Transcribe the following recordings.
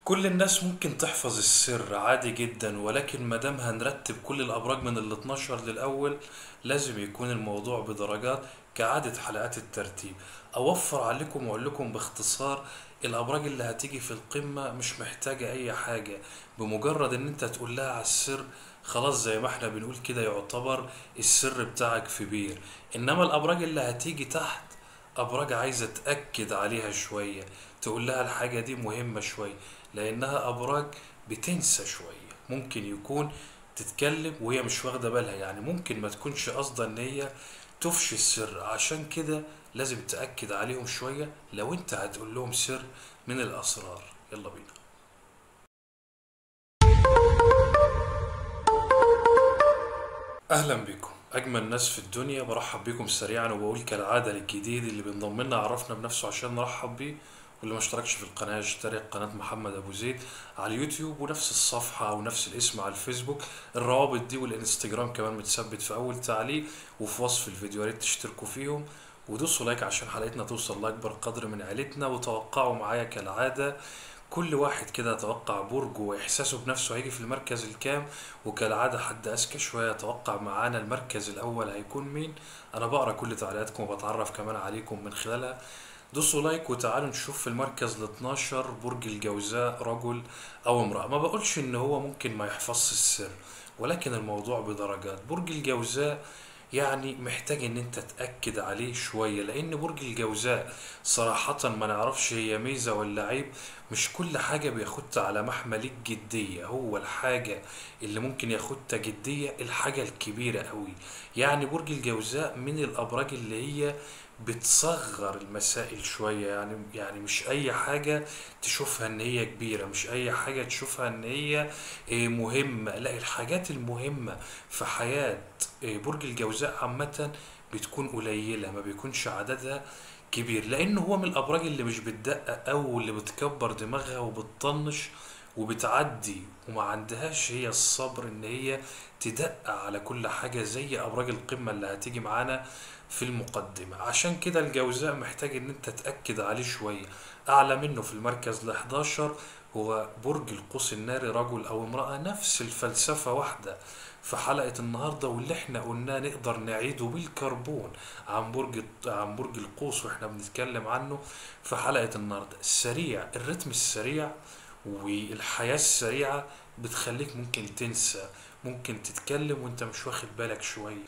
كل الناس ممكن تحفظ السر عادي جدا ولكن مادام هنرتب كل الأبراج من ال 12 للأول لازم يكون الموضوع بدرجات كعادة حلقات الترتيب أوفر عليكم وأقول لكم باختصار الأبراج اللي هتيجي في القمة مش محتاجة أي حاجة بمجرد إن أنت تقول لها على السر خلاص زي ما احنا بنقول كده يعتبر السر بتاعك في بير إنما الأبراج اللي هتيجي تحت أبراج عايزة تأكد عليها شوية تقول لها الحاجة دي مهمة شوية لأنها أبراج بتنسى شوية ممكن يكون تتكلم وهي مش واخدة بالها يعني ممكن ما تكونش قصدا إن هي تفشي السر عشان كده لازم تأكد عليهم شوية لو أنت هتقول لهم سر من الأسرار يلا بينا اهلا بكم اجمل ناس في الدنيا برحب بكم سريعا وبقول كالعاده للجديد اللي بينضم لنا عرفنا بنفسه عشان نرحب بيه واللي ما اشتركش في القناه يشترك قناه محمد ابو زيد على اليوتيوب ونفس الصفحه او نفس الاسم على الفيسبوك الروابط دي والانستجرام كمان متثبت في اول تعليق وفي وصف الفيديو يا ريت تشتركوا فيهم ودوسوا لايك عشان حلقتنا توصل لاكبر قدر من عيلتنا وتوقعوا معايا كالعاده كل واحد كده يتوقع برجه واحساسه بنفسه هيجي في المركز الكام وكالعاده حد اذكى شويه يتوقع معانا المركز الاول هيكون مين انا بقرا كل تعليقاتكم وبتعرف كمان عليكم من خلالها دوسوا لايك وتعالوا نشوف في المركز ال 12 برج الجوزاء رجل او امراه ما بقولش ان هو ممكن ما يحفظش السر ولكن الموضوع بدرجات برج الجوزاء يعني محتاج ان انت تأكد عليه شوية لان برج الجوزاء صراحة ما نعرفش هي ميزة ولا عيب مش كل حاجة بياخدها على محمل الجدية هو الحاجة اللي ممكن ياخدها جدية الحاجة الكبيرة قوي يعني برج الجوزاء من الابراج اللي هي بتصغر المسائل شوية يعني يعني مش أي حاجة تشوفها إن هي كبيرة مش أي حاجة تشوفها إن هي إيه، مهمة لا الحاجات المهمة في حياة إيه، برج الجوزاء عامة بتكون قليلة ما بيكونش عددها كبير لأنه هو من الأبراج اللي مش بتدقق أو اللي بتكبر دماغها وبتطنش وبتعدي وما عندهاش هي الصبر ان هي تدقق على كل حاجة زي ابراج القمة اللي هتيجي معانا في المقدمة عشان كده الجوزاء محتاج ان انت تأكد عليه شوية اعلى منه في المركز ال 11 هو برج القوس الناري رجل او امرأة نفس الفلسفة واحدة في حلقة النهاردة واللي احنا قلناه نقدر نعيده بالكربون عن برج عن برج القوس واحنا بنتكلم عنه في حلقة النهاردة السريع الريتم السريع والحياة السريعة بتخليك ممكن تنسى ممكن تتكلم وانت مش واخد بالك شوية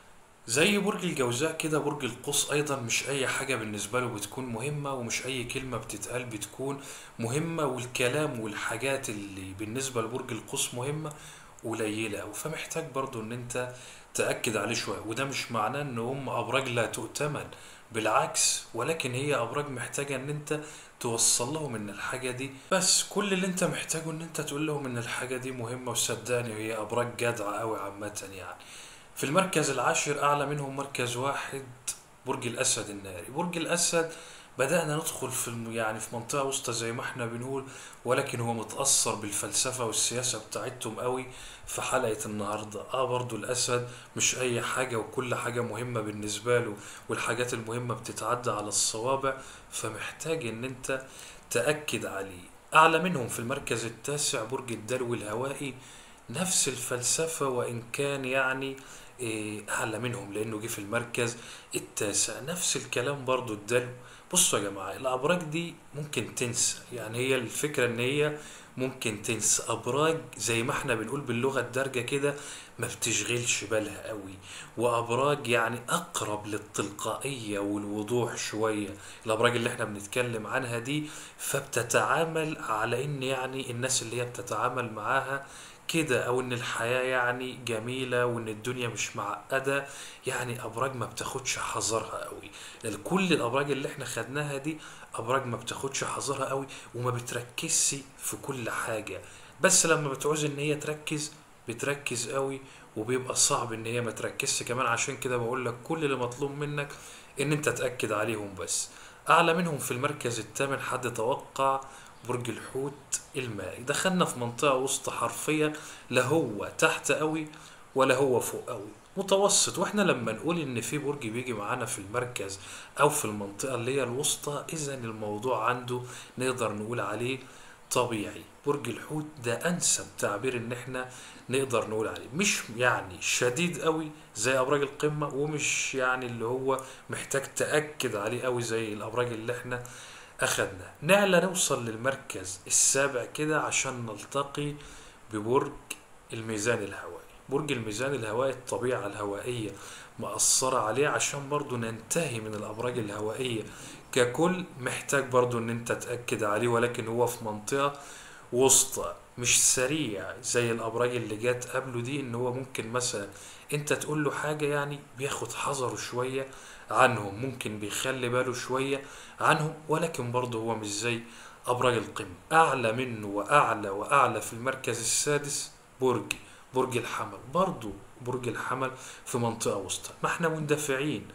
زي برج الجوزاء كده برج القوس ايضا مش اي حاجة بالنسبة له بتكون مهمة ومش اي كلمة بتتقال بتكون مهمة والكلام والحاجات اللي بالنسبة لبرج القوس مهمة قليلة أوي فمحتاج برضو ان انت تأكد عليه شوية وده مش معناه ان هم ابراج لا تؤتمن بالعكس ولكن هي ابراج محتاجة ان انت توصل لهم ان الحاجة دي بس كل اللي انت محتاجه ان انت تقول لهم ان الحاجة دي مهمة وصدقني هي ابراج جدعة قوي عامة يعني في المركز العاشر اعلى منهم مركز واحد برج الاسد الناري برج الاسد بدأنا ندخل في الم... يعني في منطقة وسطى زي ما احنا بنقول ولكن هو متأثر بالفلسفة والسياسة بتاعتهم قوي في حلقة النهاردة اه برضو الأسد مش أي حاجة وكل حاجة مهمة بالنسبة له والحاجات المهمة بتتعدى على الصوابع فمحتاج ان انت تأكد عليه أعلى منهم في المركز التاسع برج الدلو الهوائي نفس الفلسفة وإن كان يعني إيه، أعلى منهم لأنه جه في المركز التاسع نفس الكلام برضو الدلو بصوا يا جماعة الأبراج دي ممكن تنسى يعني هي الفكرة إن هي ممكن تنسى أبراج زي ما احنا بنقول باللغة الدارجة كده ما بتشغلش بالها قوي وأبراج يعني أقرب للتلقائية والوضوح شوية الأبراج اللي احنا بنتكلم عنها دي فبتتعامل على إن يعني الناس اللي هي بتتعامل معاها كده او ان الحياة يعني جميلة وان الدنيا مش معقدة يعني ابراج ما بتاخدش حذرها قوي كل الابراج اللي احنا خدناها دي ابراج ما بتاخدش حذرها قوي وما بتركزش في كل حاجة بس لما بتعوز ان هي تركز بتركز قوي وبيبقى صعب ان هي ما تركزش كمان عشان كده بقول لك كل اللي مطلوب منك ان انت تأكد عليهم بس اعلى منهم في المركز الثامن حد توقع برج الحوت المائي دخلنا في منطقة وسط حرفيا لا هو تحت قوي ولا هو فوق قوي متوسط واحنا لما نقول ان في برج بيجي معانا في المركز او في المنطقة اللي هي الوسطى اذا الموضوع عنده نقدر نقول عليه طبيعي برج الحوت ده انسب تعبير ان احنا نقدر نقول عليه مش يعني شديد قوي زي ابراج القمة ومش يعني اللي هو محتاج تأكد عليه قوي زي الابراج اللي احنا اخدنا نعلى نوصل للمركز السابع كده عشان نلتقي ببرج الميزان الهوائي برج الميزان الهوائي الطبيعة الهوائية مأثرة عليه عشان برضو ننتهي من الأبراج الهوائية ككل محتاج برضو ان انت تأكد عليه ولكن هو في منطقة وسطى مش سريع زي الأبراج اللي جات قبله دي ان هو ممكن مثلا انت تقول له حاجة يعني بياخد حذره شوية عنهم ممكن بيخلي باله شوية عنهم ولكن برضه هو مش زي أبراج القمة أعلى منه وأعلى وأعلى في المركز السادس برج برج الحمل برضه برج الحمل في منطقة وسطى ما احنا مندفعين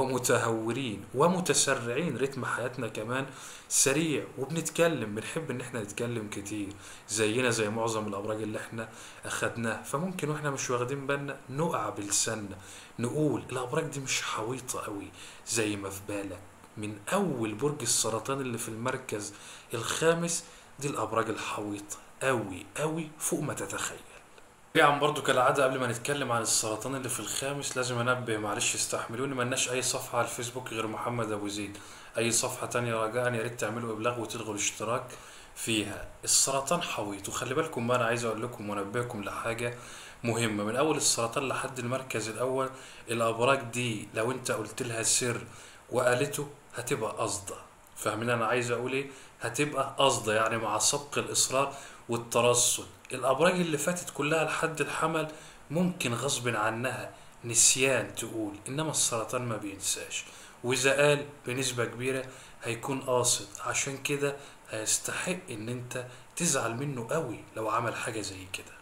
ومتهورين ومتسرعين رتم حياتنا كمان سريع وبنتكلم بنحب ان احنا نتكلم كتير زينا زي معظم الابراج اللي احنا اخدناها فممكن واحنا مش واخدين بالنا نقع بلساننا نقول الابراج دي مش حويطة قوي زي ما في بالك من اول برج السرطان اللي في المركز الخامس دي الابراج الحويطة قوي قوي فوق ما تتخيل طبعا برضو كالعادة قبل ما نتكلم عن السرطان اللي في الخامس لازم انبه معلش استحملوني ملناش اي صفحة على الفيسبوك غير محمد ابو زيد اي صفحة تانية رجاء يا ريت تعملوا ابلاغ وتلغوا الاشتراك فيها السرطان حويط وخلي بالكم ما انا عايز اقول لكم وانبهكم لحاجة مهمة من اول السرطان لحد المركز الاول الابراج دي لو انت قلت لها سر وقالته هتبقى قصده فاهمين انا عايز اقول ايه هتبقى قصده يعني مع سبق الاصرار والترصد الابراج اللي فاتت كلها لحد الحمل ممكن غصب عنها نسيان تقول انما السرطان ما بينساش واذا قال بنسبة كبيرة هيكون قاصد عشان كده هيستحق ان انت تزعل منه قوي لو عمل حاجة زي كده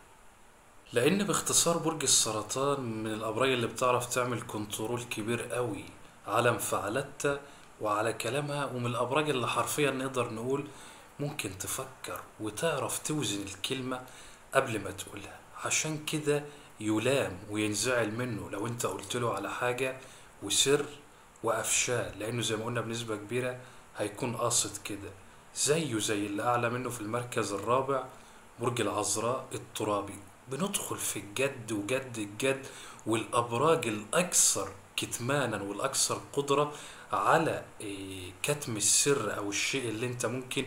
لان باختصار برج السرطان من الابراج اللي بتعرف تعمل كنترول كبير قوي على انفعالاتها وعلى كلامها ومن الابراج اللي حرفيا نقدر نقول ممكن تفكر وتعرف توزن الكلمة قبل ما تقولها عشان كده يلام وينزعل منه لو انت قلت له على حاجة وسر وأفشاه لأنه زي ما قلنا بنسبة كبيرة هيكون قاصد كده زيه زي اللي أعلى منه في المركز الرابع برج العذراء الترابي بندخل في الجد وجد الجد والأبراج الأكثر كتمانا والأكثر قدرة على إيه، كتم السر أو الشيء اللي أنت ممكن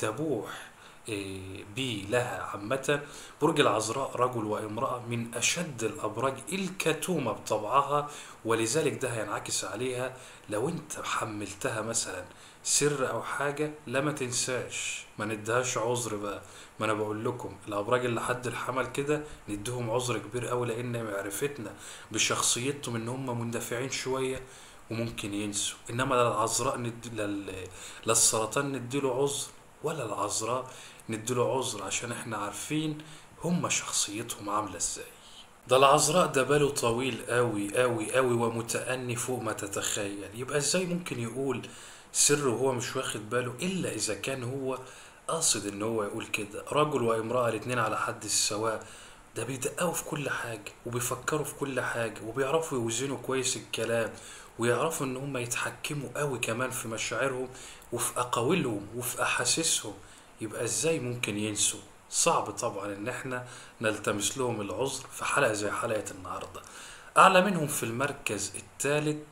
تبوح إيه، بيه لها عامة برج العذراء رجل وامرأة من أشد الأبراج الكتومة بطبعها ولذلك ده هينعكس عليها لو أنت حملتها مثلا سر أو حاجة لا ما تنساش ما ندهاش عذر بقى ما أنا بقول لكم الأبراج اللي حد الحمل كده نديهم عذر كبير أوي لأن معرفتنا بشخصيتهم إن هم مندفعين شوية وممكن ينسوا انما لا العذراء ند... لل... للسرطان نديله عذر ولا العذراء نديله عذر عشان احنا عارفين هم شخصيتهم عاملة ازاي ده العذراء ده باله طويل قوي قوي قوي ومتأني فوق ما تتخيل يبقى ازاي ممكن يقول سر وهو مش واخد باله الا اذا كان هو قاصد ان هو يقول كده رجل وامرأة الاتنين على حد السواء ده بيدققوا في كل حاجة وبيفكروا في كل حاجة وبيعرفوا يوزنوا كويس الكلام ويعرفوا ان هم يتحكموا قوي كمان في مشاعرهم وفي اقاويلهم وفي احاسيسهم يبقى ازاي ممكن ينسوا صعب طبعا ان احنا نلتمس لهم العذر في حلقة زي حلقة النهاردة اعلى منهم في المركز الثالث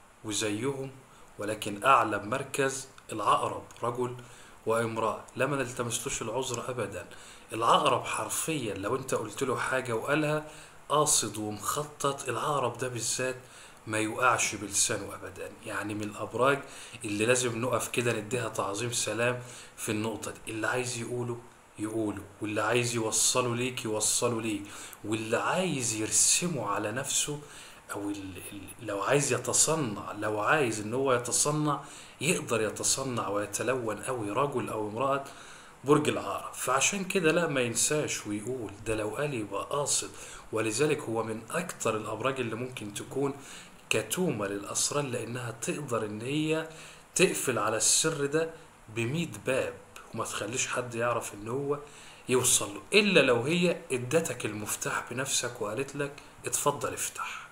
وزيهم ولكن اعلى بمركز العقرب رجل وامرأة لا ما نلتمسلوش العذر ابدا العقرب حرفيا لو انت قلت له حاجة وقالها قاصد ومخطط العقرب ده بالذات ما يوقعش بلسانه ابدا يعني من الابراج اللي لازم نقف كده نديها تعظيم سلام في النقطة دي اللي عايز يقوله يقوله واللي عايز يوصله ليك يوصله ليك واللي عايز يرسمه على نفسه او ال- ال- لو عايز يتصنع لو عايز ان هو يتصنع يقدر يتصنع ويتلون قوي رجل او امرأة برج العقرب فعشان كده لا ما ينساش ويقول ده لو قال يبقى قاصد ولذلك هو من اكتر الابراج اللي ممكن تكون كتومة للاسرار لانها تقدر ان هي تقفل على السر ده بمية باب وما تخليش حد يعرف ان هو يوصل له الا لو هي ادتك المفتاح بنفسك وقالت لك اتفضل افتح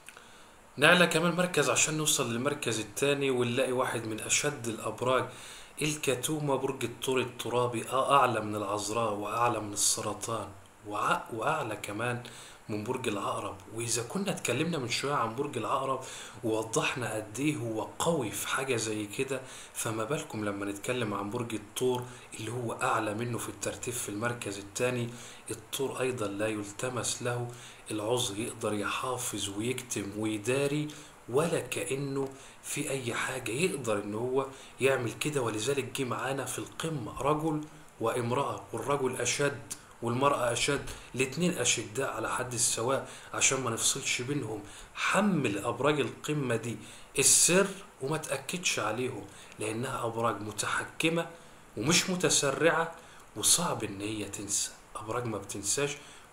نعلى كمان مركز عشان نوصل للمركز الثاني ونلاقي واحد من اشد الابراج الكتومة برج الثور الترابي اه اعلى من العذراء واعلى من السرطان وع- واعلى كمان من برج العقرب واذا كنا اتكلمنا من شويه عن برج العقرب ووضحنا قد ايه هو قوي في حاجه زي كده فما بالكم لما نتكلم عن برج الثور اللي هو اعلى منه في الترتيب في المركز الثاني الثور ايضا لا يلتمس له العذر يقدر يحافظ ويكتم ويداري ولا كانه في اي حاجه يقدر ان هو يعمل كده ولذلك جه معانا في القمه رجل وامراه والرجل اشد والمرأة أشد الاتنين أشداء على حد السواء عشان ما نفصلش بينهم حمل أبراج القمة دي السر وما تأكدش عليهم لأنها أبراج متحكمة ومش متسرعة وصعب إن هي تنسى أبراج ما بتنساش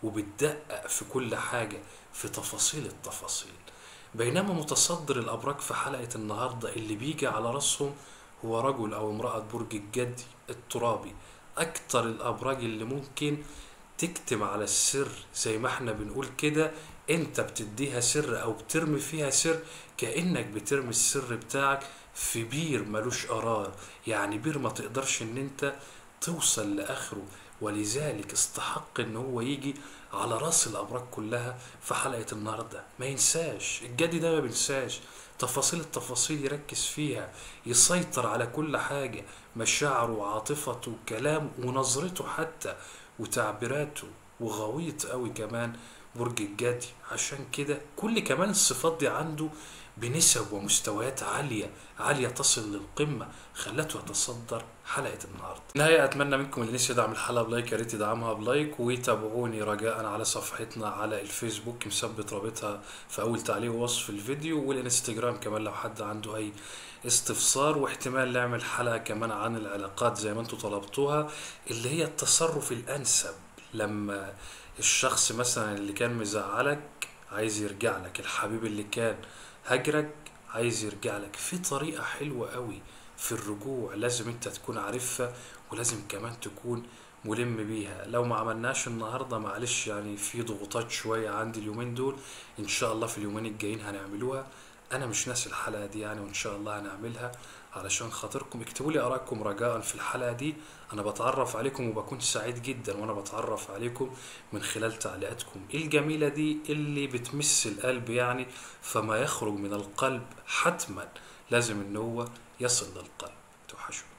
وبتدقق في كل حاجة في تفاصيل التفاصيل بينما متصدر الأبراج في حلقة النهاردة اللي بيجي على رأسهم هو رجل أو امرأة برج الجدي الترابي أكتر الأبراج اللي ممكن تكتم على السر زي ما احنا بنقول كده انت بتديها سر او بترمي فيها سر كأنك بترمي السر بتاعك في بير ملوش قرار يعني بير ما تقدرش ان انت توصل لاخره ولذلك استحق ان هو يجي على راس الابراج كلها في حلقة النهاردة ما ينساش الجدي ده ما بينساش تفاصيل التفاصيل يركز فيها يسيطر على كل حاجة مشاعره وعاطفته وكلامه ونظرته حتى وتعبيراته وغويط قوي كمان برج الجدي عشان كده كل كمان الصفات دي عنده بنسب ومستويات عالية عالية تصل للقمة خلته يتصدر حلقة النهاردة نهاية أتمنى منكم اللي نسي يدعم الحلقة بلايك يا ريت يدعمها بلايك وتابعوني رجاء على صفحتنا على الفيسبوك مثبت رابطها في أول تعليق ووصف الفيديو والإنستجرام كمان لو حد عنده أي استفسار واحتمال نعمل حلقة كمان عن العلاقات زي ما انتوا طلبتوها اللي هي التصرف الأنسب لما الشخص مثلا اللي كان مزعلك عايز يرجع لك الحبيب اللي كان هجرك عايز يرجع لك في طريقة حلوة قوي في الرجوع لازم انت تكون عارفها ولازم كمان تكون ملم بيها لو ما عملناش النهارده معلش يعني في ضغوطات شوية عندي اليومين دول ان شاء الله في اليومين الجايين هنعملوها انا مش ناسي الحلقة دي يعني وان شاء الله هنعملها علشان خاطركم اكتبوا لي ارائكم رجاء في الحلقة دي انا بتعرف عليكم وبكون سعيد جدا وانا بتعرف عليكم من خلال تعليقاتكم الجميلة دي اللي بتمس القلب يعني فما يخرج من القلب حتما لازم ان هو يصل للقلب توحشوا